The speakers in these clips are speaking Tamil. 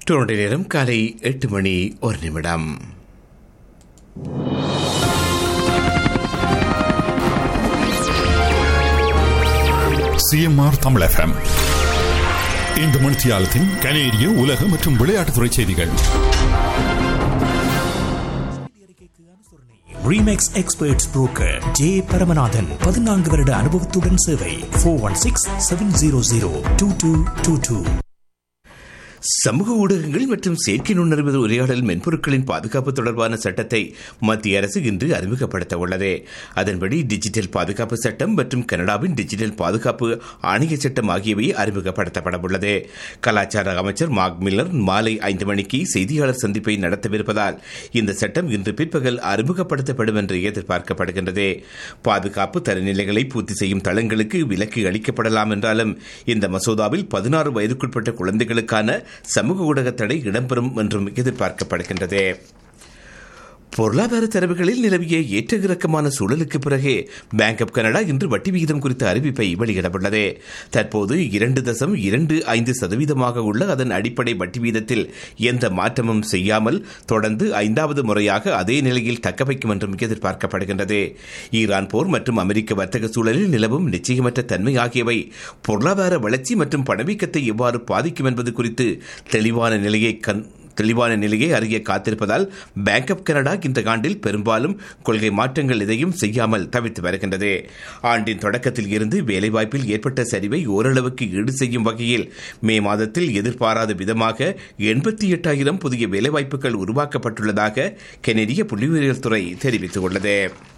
டொரண்டோ நேரம் காலை எட்டு மணி ஒரு நிமிடம் சிஎம்ஆர் தமிழ் எஃப்எம் இந்த மணித்தியாலத்தின் கனேடிய உலக மற்றும் விளையாட்டுத்துறை செய்திகள் Remax experts broker J Paramanathan பதினான்கு வருட அனுபவத்துடன் சேவை four one six seven zero zero two two two two சமூக ஊடகங்கள் மற்றும் செயற்கை நுண்ணறிவு உரையாடல் மென்பொருட்களின் பாதுகாப்பு தொடர்பான சட்டத்தை மத்திய அரசு இன்று அறிமுகப்படுத்த உள்ளது அதன்படி டிஜிட்டல் பாதுகாப்பு சட்டம் மற்றும் கனடாவின் டிஜிட்டல் பாதுகாப்பு ஆணைய சட்டம் ஆகியவை அறிமுகப்படுத்தப்பட உள்ளது கலாச்சார அமைச்சர் மார்க் மில்லர் மாலை ஐந்து மணிக்கு செய்தியாளர் சந்திப்பை நடத்தவிருப்பதால் இந்த சட்டம் இன்று பிற்பகல் அறிமுகப்படுத்தப்படும் என்று எதிர்பார்க்கப்படுகின்றது பாதுகாப்பு தரநிலைகளை பூர்த்தி செய்யும் தளங்களுக்கு விலக்கு அளிக்கப்படலாம் என்றாலும் இந்த மசோதாவில் பதினாறு வயதுக்குட்பட்ட குழந்தைகளுக்கான சமூக ஊடக தடை இடம்பெறும் என்றும் எதிர்பார்க்கப்படுகின்றது பொருளாதார தரவுகளில் நிலவிய ஏற்ற இறக்கமான சூழலுக்கு பிறகு பேங்க் ஆப் கனடா இன்று வட்டி விகிதம் குறித்த அறிவிப்பை வெளியிடப்பட்டது தற்போது இரண்டு தசம் இரண்டு ஐந்து சதவீதமாக உள்ள அதன் அடிப்படை வட்டி வீதத்தில் எந்த மாற்றமும் செய்யாமல் தொடர்ந்து ஐந்தாவது முறையாக அதே நிலையில் தக்கவைக்கும் என்றும் எதிர்பார்க்கப்படுகின்றது ஈரான் போர் மற்றும் அமெரிக்க வர்த்தக சூழலில் நிலவும் நிச்சயமற்ற தன்மை ஆகியவை பொருளாதார வளர்ச்சி மற்றும் பணவீக்கத்தை எவ்வாறு பாதிக்கும் என்பது குறித்து தெளிவான நிலையை கண் தெளிவான நிலையை அறிய காத்திருப்பதால் பேங்க் ஆப் கனடா இந்த ஆண்டில் பெரும்பாலும் கொள்கை மாற்றங்கள் எதையும் செய்யாமல் தவிர்த்து வருகின்றது ஆண்டின் தொடக்கத்தில் இருந்து வேலைவாய்ப்பில் ஏற்பட்ட சரிவை ஓரளவுக்கு ஈடு செய்யும் வகையில் மே மாதத்தில் எதிர்பாராத விதமாக எண்பத்தி எட்டாயிரம் புதிய வேலைவாய்ப்புகள் உருவாக்கப்பட்டுள்ளதாக கெனடிய புள்ளிவியல் துறை தெரிவித்துள்ளது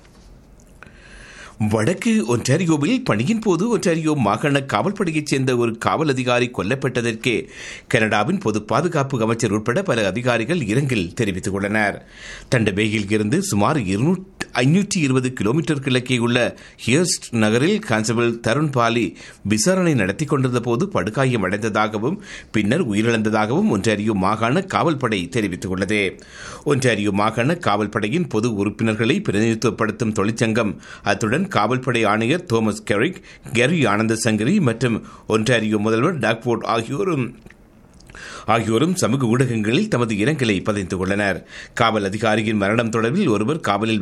வடக்கு ஒன்டாரியோவில் பணியின் போது ஒன்டாரியோ மாகாண காவல்படையைச் சேர்ந்த ஒரு காவல் அதிகாரி கொல்லப்பட்டதற்கு கனடாவின் பொது பாதுகாப்பு அமைச்சர் உட்பட பல அதிகாரிகள் இரங்கல் தெரிவித்துள்ளனர் தண்டபேயில் இருந்து சுமார் ஐநூற்றி இருபது கிலோமீட்டர் கிழக்கே உள்ள ஹியர்ஸ்ட் நகரில் கான்ஸ்டபிள் தருண் பாலி விசாரணை நடத்தி கொண்டிருந்த போது படுகாயம் அடைந்ததாகவும் பின்னர் உயிரிழந்ததாகவும் ஒன்றாரியோ மாகாண காவல்படை தெரிவித்துள்ளது ஒன்றாரியோ மாகாண காவல்படையின் பொது உறுப்பினர்களை பிரதிநிதித்துவப்படுத்தும் தொழிற்சங்கம் அத்துடன் காவல்படை ஆணையர் தோமஸ் கெரிக் கெரி ஆனந்த சங்கரி மற்றும் ஒன்டாரியோ முதல்வர் டாக்வோர்ட் ஆகியோரும் ஆகியோரும் சமூக ஊடகங்களில் தமது இரங்கலை பதிந்து கொண்டனர் காவல் அதிகாரியின் மரணம் தொடர்பில் ஒருவர் காவலில்